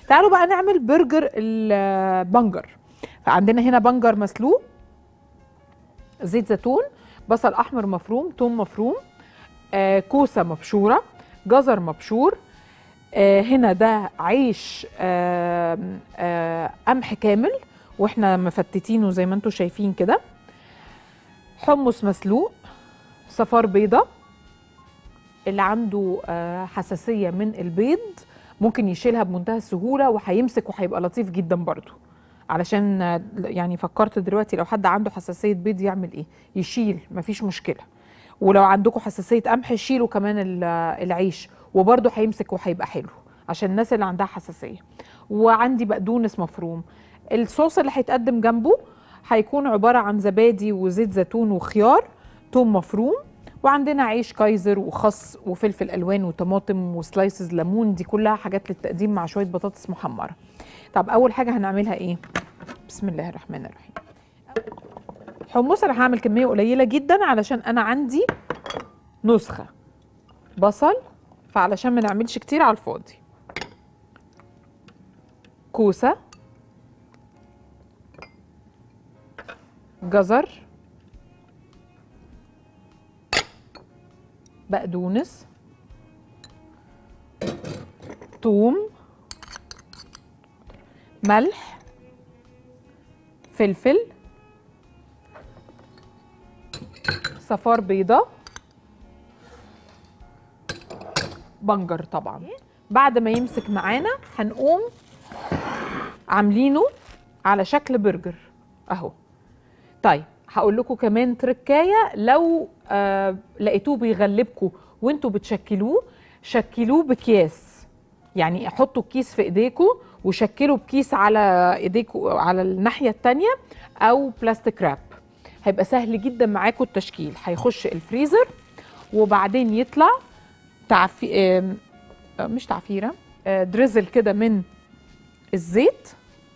تعالوا بقى نعمل برجر البنجر فعندنا هنا بنجر مسلوق زيت زيتون بصل احمر مفروم توم مفروم آه كوسه مبشوره جزر مبشور آه هنا ده عيش آه آه قمح كامل واحنا مفتتينه زي ما انتم شايفين كده حمص مسلوق صفار بيضه اللي عنده آه حساسيه من البيض ممكن يشيلها بمنتهى السهوله وهيمسك وهيبقى لطيف جدا برضو علشان آه، يعني فكرت دلوقتي لو حد عنده حساسيه بيض يعمل ايه يشيل مفيش مشكله ولو عندكم حساسيه قمح شيلوا كمان ال- العيش وبرضه هيمسك وهيبقى حلو عشان الناس اللي عندها حساسيه وعندي بقدونس مفروم الصوص اللي هيتقدم جنبه هيكون عباره عن زبادي وزيت زيتون وخيار توم مفروم وعندنا عيش كايزر وخس وفلفل الوان وطماطم وسلايسز ليمون دي كلها حاجات للتقديم مع شويه بطاطس محمره طب اول حاجه هنعملها ايه بسم الله الرحمن الرحيم حمص انا هعمل كميه قليله جدا علشان انا عندي نسخه بصل فعلشان ما نعملش كتير على الفاضي كوسه جزر بقدونس توم ملح فلفل صفار بيضة بنجر طبعا بعد ما يمسك معانا هنقوم عاملينه على شكل برجر اهو طيب هقول لكم كمان تركايه لو آه لقيتوه بيغلبكم وانتوا بتشكلوه شكلوه بكياس يعني حطوا الكيس في ايديكم وشكلوا بكيس على ايديكم على الناحيه التانية او بلاستيك راب هيبقى سهل جدا معاكم التشكيل هيخش الفريزر وبعدين يطلع تعفي آم، آه، مش تعفيره آه، دريزل كده من الزيت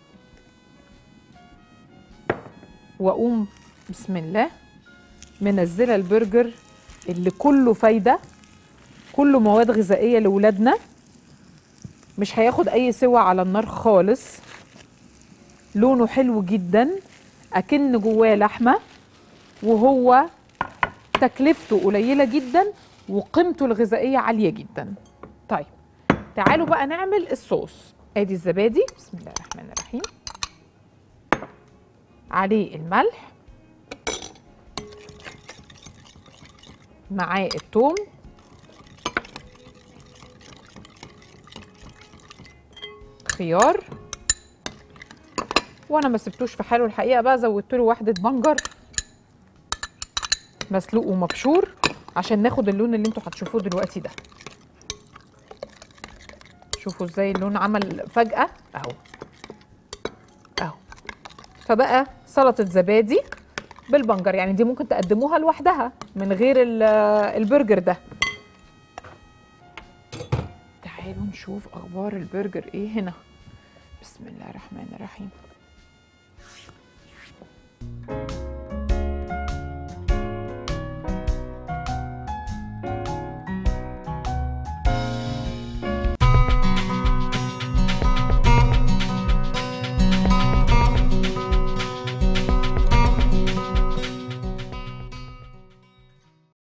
واقوم بسم الله منزله البرجر اللي كله فايده كله مواد غذائيه لاولادنا مش هياخد اي سوى على النار خالص لونه حلو جدا اكن جواه لحمه وهو تكلفته قليله جدا وقيمته الغذائيه عاليه جدا طيب تعالوا بقى نعمل الصوص ادي الزبادي بسم الله الرحمن الرحيم عليه الملح معاه الثوم خيار وانا ما سبتوش في حاله الحقيقه بقى زودت له واحده بنجر مسلوق ومبشور عشان ناخد اللون اللي انتوا هتشوفوه دلوقتي ده شوفوا ازاي اللون عمل فجأة اهو اهو فبقى سلطة زبادي بالبنجر يعني دي ممكن تقدموها لوحدها من غير ال- البرجر ده تعالوا نشوف اخبار البرجر ايه هنا بسم الله الرحمن الرحيم